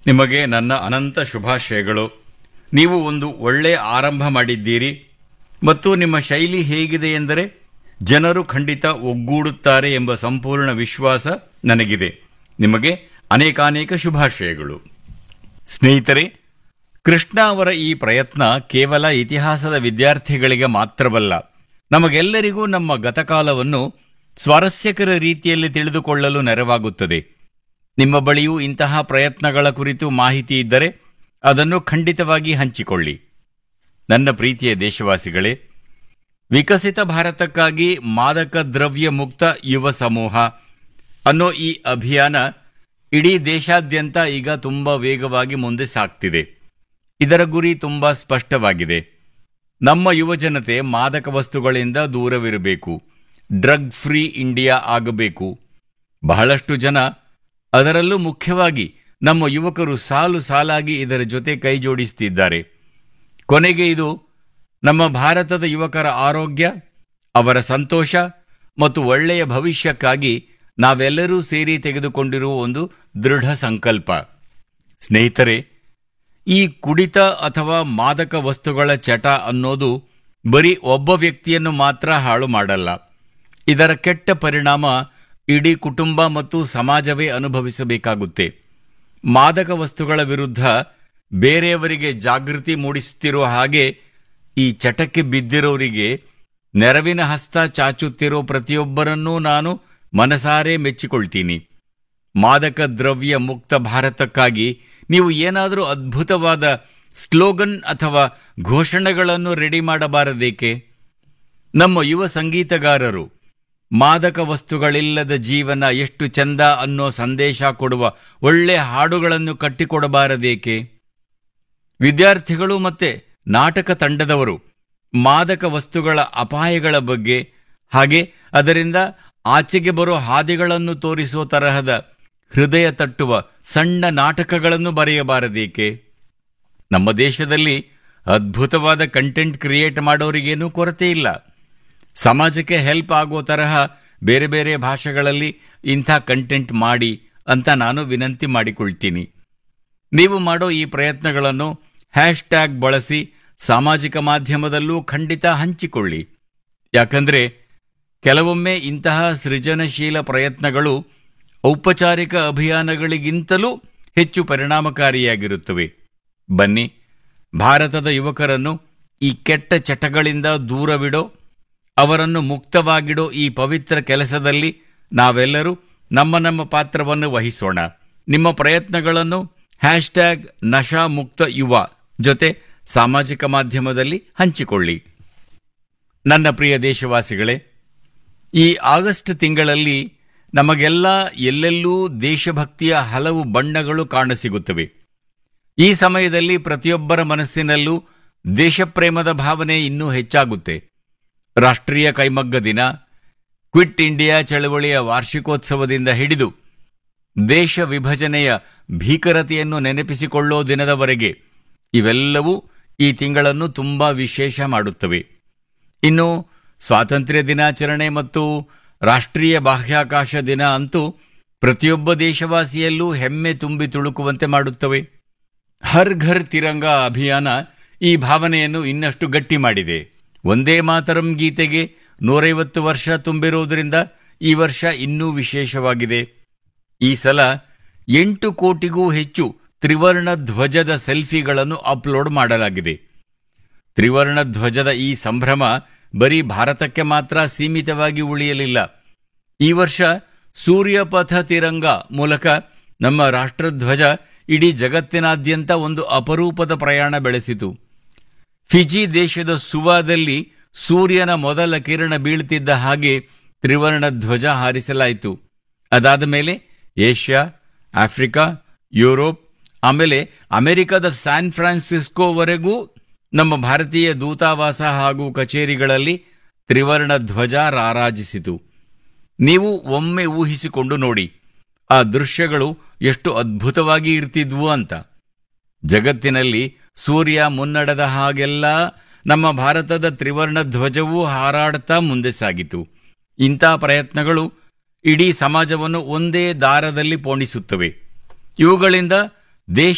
ನಿಮಗೆ ನನ್ನ ಅನಂತ ಶುಭಾಶಯಗಳು ನೀವು ಒಂದು ಒಳ್ಳೆಯ ಆರಂಭ ಮಾಡಿದ್ದೀರಿ ಮತ್ತು ನಿಮ್ಮ ಶೈಲಿ ಹೇಗಿದೆ ಎಂದರೆ ಜನರು ಖಂಡಿತ ಒಗ್ಗೂಡುತ್ತಾರೆ ಎಂಬ ಸಂಪೂರ್ಣ ವಿಶ್ವಾಸ ನನಗಿದೆ ನಿಮಗೆ ಅನೇಕಾನೇಕ ಶುಭಾಶಯಗಳು ಸ್ನೇಹಿತರೆ ಕೃಷ್ಣ ಅವರ ಈ ಪ್ರಯತ್ನ ಕೇವಲ ಇತಿಹಾಸದ ವಿದ್ಯಾರ್ಥಿಗಳಿಗೆ ಮಾತ್ರವಲ್ಲ ನಮಗೆಲ್ಲರಿಗೂ ನಮ್ಮ ಗತಕಾಲವನ್ನು ಸ್ವಾರಸ್ಯಕರ ರೀತಿಯಲ್ಲಿ ತಿಳಿದುಕೊಳ್ಳಲು ನೆರವಾಗುತ್ತದೆ ನಿಮ್ಮ ಬಳಿಯೂ ಇಂತಹ ಪ್ರಯತ್ನಗಳ ಕುರಿತು ಮಾಹಿತಿ ಇದ್ದರೆ ಅದನ್ನು ಖಂಡಿತವಾಗಿ ಹಂಚಿಕೊಳ್ಳಿ ನನ್ನ ಪ್ರೀತಿಯ ದೇಶವಾಸಿಗಳೇ ವಿಕಸಿತ ಭಾರತಕ್ಕಾಗಿ ಮಾದಕ ದ್ರವ್ಯ ಮುಕ್ತ ಯುವ ಸಮೂಹ ಅನ್ನೋ ಈ ಅಭಿಯಾನ ಇಡೀ ದೇಶಾದ್ಯಂತ ಈಗ ತುಂಬ ವೇಗವಾಗಿ ಮುಂದೆ ಸಾಗ್ತಿದೆ ಇದರ ಗುರಿ ತುಂಬ ಸ್ಪಷ್ಟವಾಗಿದೆ ನಮ್ಮ ಯುವಜನತೆ ಮಾದಕ ವಸ್ತುಗಳಿಂದ ದೂರವಿರಬೇಕು ಡ್ರಗ್ ಫ್ರೀ ಇಂಡಿಯಾ ಆಗಬೇಕು ಬಹಳಷ್ಟು ಜನ ಅದರಲ್ಲೂ ಮುಖ್ಯವಾಗಿ ನಮ್ಮ ಯುವಕರು ಸಾಲು ಸಾಲಾಗಿ ಇದರ ಜೊತೆ ಕೈ ಜೋಡಿಸುತ್ತಿದ್ದಾರೆ ಕೊನೆಗೆ ಇದು ನಮ್ಮ ಭಾರತದ ಯುವಕರ ಆರೋಗ್ಯ ಅವರ ಸಂತೋಷ ಮತ್ತು ಒಳ್ಳೆಯ ಭವಿಷ್ಯಕ್ಕಾಗಿ ನಾವೆಲ್ಲರೂ ಸೇರಿ ತೆಗೆದುಕೊಂಡಿರುವ ಒಂದು ದೃಢ ಸಂಕಲ್ಪ ಸ್ನೇಹಿತರೆ ಈ ಕುಡಿತ ಅಥವಾ ಮಾದಕ ವಸ್ತುಗಳ ಚಟ ಅನ್ನೋದು ಬರೀ ಒಬ್ಬ ವ್ಯಕ್ತಿಯನ್ನು ಮಾತ್ರ ಹಾಳು ಮಾಡಲ್ಲ ಇದರ ಕೆಟ್ಟ ಪರಿಣಾಮ ಇಡೀ ಕುಟುಂಬ ಮತ್ತು ಸಮಾಜವೇ ಅನುಭವಿಸಬೇಕಾಗುತ್ತೆ ಮಾದಕ ವಸ್ತುಗಳ ವಿರುದ್ಧ ಬೇರೆಯವರಿಗೆ ಜಾಗೃತಿ ಮೂಡಿಸುತ್ತಿರೋ ಹಾಗೆ ಈ ಚಟಕ್ಕೆ ಬಿದ್ದಿರೋರಿಗೆ ನೆರವಿನ ಹಸ್ತ ಚಾಚುತ್ತಿರೋ ಪ್ರತಿಯೊಬ್ಬರನ್ನೂ ನಾನು ಮನಸಾರೆ ಮೆಚ್ಚಿಕೊಳ್ತೀನಿ ಮಾದಕ ದ್ರವ್ಯ ಮುಕ್ತ ಭಾರತಕ್ಕಾಗಿ ನೀವು ಏನಾದರೂ ಅದ್ಭುತವಾದ ಸ್ಲೋಗನ್ ಅಥವಾ ಘೋಷಣೆಗಳನ್ನು ರೆಡಿ ಮಾಡಬಾರದೇಕೆ ನಮ್ಮ ಯುವ ಸಂಗೀತಗಾರರು ಮಾದಕ ವಸ್ತುಗಳಿಲ್ಲದ ಜೀವನ ಎಷ್ಟು ಚಂದ ಅನ್ನೋ ಸಂದೇಶ ಕೊಡುವ ಒಳ್ಳೆ ಹಾಡುಗಳನ್ನು ಕಟ್ಟಿಕೊಡಬಾರದೇಕೆ ವಿದ್ಯಾರ್ಥಿಗಳು ಮತ್ತೆ ನಾಟಕ ತಂಡದವರು ಮಾದಕ ವಸ್ತುಗಳ ಅಪಾಯಗಳ ಬಗ್ಗೆ ಹಾಗೆ ಅದರಿಂದ ಆಚೆಗೆ ಬರೋ ಹಾದಿಗಳನ್ನು ತೋರಿಸೋ ತರಹದ ಹೃದಯ ತಟ್ಟುವ ಸಣ್ಣ ನಾಟಕಗಳನ್ನು ಬರೆಯಬಾರದೇಕೆ ನಮ್ಮ ದೇಶದಲ್ಲಿ ಅದ್ಭುತವಾದ ಕಂಟೆಂಟ್ ಕ್ರಿಯೇಟ್ ಮಾಡೋರಿಗೇನೂ ಕೊರತೆ ಇಲ್ಲ ಸಮಾಜಕ್ಕೆ ಹೆಲ್ಪ್ ಆಗೋ ತರಹ ಬೇರೆ ಬೇರೆ ಭಾಷೆಗಳಲ್ಲಿ ಇಂಥ ಕಂಟೆಂಟ್ ಮಾಡಿ ಅಂತ ನಾನು ವಿನಂತಿ ಮಾಡಿಕೊಳ್ತೀನಿ ನೀವು ಮಾಡೋ ಈ ಪ್ರಯತ್ನಗಳನ್ನು ಹ್ಯಾಶ್ ಟ್ಯಾಗ್ ಬಳಸಿ ಸಾಮಾಜಿಕ ಮಾಧ್ಯಮದಲ್ಲೂ ಖಂಡಿತ ಹಂಚಿಕೊಳ್ಳಿ ಯಾಕಂದ್ರೆ ಕೆಲವೊಮ್ಮೆ ಇಂತಹ ಸೃಜನಶೀಲ ಪ್ರಯತ್ನಗಳು ಔಪಚಾರಿಕ ಅಭಿಯಾನಗಳಿಗಿಂತಲೂ ಹೆಚ್ಚು ಪರಿಣಾಮಕಾರಿಯಾಗಿರುತ್ತವೆ ಬನ್ನಿ ಭಾರತದ ಯುವಕರನ್ನು ಈ ಕೆಟ್ಟ ಚಟಗಳಿಂದ ದೂರವಿಡೋ ಅವರನ್ನು ಮುಕ್ತವಾಗಿಡೋ ಈ ಪವಿತ್ರ ಕೆಲಸದಲ್ಲಿ ನಾವೆಲ್ಲರೂ ನಮ್ಮ ನಮ್ಮ ಪಾತ್ರವನ್ನು ವಹಿಸೋಣ ನಿಮ್ಮ ಪ್ರಯತ್ನಗಳನ್ನು ಹ್ಯಾಶ್ ಟ್ಯಾಗ್ ನಶಾ ಮುಕ್ತ ಯುವ ಜೊತೆ ಸಾಮಾಜಿಕ ಮಾಧ್ಯಮದಲ್ಲಿ ಹಂಚಿಕೊಳ್ಳಿ ನನ್ನ ಪ್ರಿಯ ದೇಶವಾಸಿಗಳೇ ಈ ಆಗಸ್ಟ್ ತಿಂಗಳಲ್ಲಿ ನಮಗೆಲ್ಲ ಎಲ್ಲೆಲ್ಲೂ ದೇಶಭಕ್ತಿಯ ಹಲವು ಬಣ್ಣಗಳು ಕಾಣಸಿಗುತ್ತವೆ ಈ ಸಮಯದಲ್ಲಿ ಪ್ರತಿಯೊಬ್ಬರ ಮನಸ್ಸಿನಲ್ಲೂ ದೇಶಪ್ರೇಮದ ಭಾವನೆ ಇನ್ನೂ ಹೆಚ್ಚಾಗುತ್ತೆ ರಾಷ್ಟ್ರೀಯ ಕೈಮಗ್ಗ ದಿನ ಕ್ವಿಟ್ ಇಂಡಿಯಾ ಚಳವಳಿಯ ವಾರ್ಷಿಕೋತ್ಸವದಿಂದ ಹಿಡಿದು ದೇಶ ವಿಭಜನೆಯ ಭೀಕರತೆಯನ್ನು ನೆನಪಿಸಿಕೊಳ್ಳೋ ದಿನದವರೆಗೆ ಇವೆಲ್ಲವೂ ಈ ತಿಂಗಳನ್ನು ತುಂಬಾ ವಿಶೇಷ ಮಾಡುತ್ತವೆ ಇನ್ನು ಸ್ವಾತಂತ್ರ್ಯ ದಿನಾಚರಣೆ ಮತ್ತು ರಾಷ್ಟ್ರೀಯ ಬಾಹ್ಯಾಕಾಶ ದಿನ ಅಂತೂ ಪ್ರತಿಯೊಬ್ಬ ದೇಶವಾಸಿಯಲ್ಲೂ ಹೆಮ್ಮೆ ತುಂಬಿ ತುಳುಕುವಂತೆ ಮಾಡುತ್ತವೆ ಹರ್ ಘರ್ ತಿರಂಗ ಅಭಿಯಾನ ಈ ಭಾವನೆಯನ್ನು ಇನ್ನಷ್ಟು ಗಟ್ಟಿ ಮಾಡಿದೆ ಒಂದೇ ಮಾತರಂ ಗೀತೆಗೆ ನೂರೈವತ್ತು ವರ್ಷ ತುಂಬಿರುವುದರಿಂದ ಈ ವರ್ಷ ಇನ್ನೂ ವಿಶೇಷವಾಗಿದೆ ಈ ಸಲ ಎಂಟು ಕೋಟಿಗೂ ಹೆಚ್ಚು ತ್ರಿವರ್ಣ ಧ್ವಜದ ಸೆಲ್ಫಿಗಳನ್ನು ಅಪ್ಲೋಡ್ ಮಾಡಲಾಗಿದೆ ತ್ರಿವರ್ಣ ಧ್ವಜದ ಈ ಸಂಭ್ರಮ ಬರೀ ಭಾರತಕ್ಕೆ ಮಾತ್ರ ಸೀಮಿತವಾಗಿ ಉಳಿಯಲಿಲ್ಲ ಈ ವರ್ಷ ಸೂರ್ಯಪಥ ತಿರಂಗ ಮೂಲಕ ನಮ್ಮ ರಾಷ್ಟ್ರಧ್ವಜ ಇಡೀ ಜಗತ್ತಿನಾದ್ಯಂತ ಒಂದು ಅಪರೂಪದ ಪ್ರಯಾಣ ಬೆಳೆಸಿತು ಫಿಜಿ ದೇಶದ ಸುವಾದಲ್ಲಿ ಸೂರ್ಯನ ಮೊದಲ ಕಿರಣ ಬೀಳ್ತಿದ್ದ ಹಾಗೆ ತ್ರಿವರ್ಣ ಧ್ವಜ ಹಾರಿಸಲಾಯಿತು ಅದಾದ ಮೇಲೆ ಏಷ್ಯಾ ಆಫ್ರಿಕಾ ಯುರೋಪ್ ಆಮೇಲೆ ಅಮೆರಿಕದ ಸ್ಯಾನ್ ಫ್ರಾನ್ಸಿಸ್ಕೋವರೆಗೂ ನಮ್ಮ ಭಾರತೀಯ ದೂತಾವಾಸ ಹಾಗೂ ಕಚೇರಿಗಳಲ್ಲಿ ತ್ರಿವರ್ಣ ಧ್ವಜ ರಾರಾಜಿಸಿತು ನೀವು ಒಮ್ಮೆ ಊಹಿಸಿಕೊಂಡು ನೋಡಿ ಆ ದೃಶ್ಯಗಳು ಎಷ್ಟು ಅದ್ಭುತವಾಗಿ ಇರ್ತಿದ್ವು ಅಂತ ಜಗತ್ತಿನಲ್ಲಿ ಸೂರ್ಯ ಮುನ್ನಡೆದ ಹಾಗೆಲ್ಲ ನಮ್ಮ ಭಾರತದ ತ್ರಿವರ್ಣ ಧ್ವಜವೂ ಹಾರಾಡ್ತಾ ಮುಂದೆ ಸಾಗಿತು ಇಂಥ ಪ್ರಯತ್ನಗಳು ಇಡೀ ಸಮಾಜವನ್ನು ಒಂದೇ ದಾರದಲ್ಲಿ ಪೋಣಿಸುತ್ತವೆ ಇವುಗಳಿಂದ ದೇಶ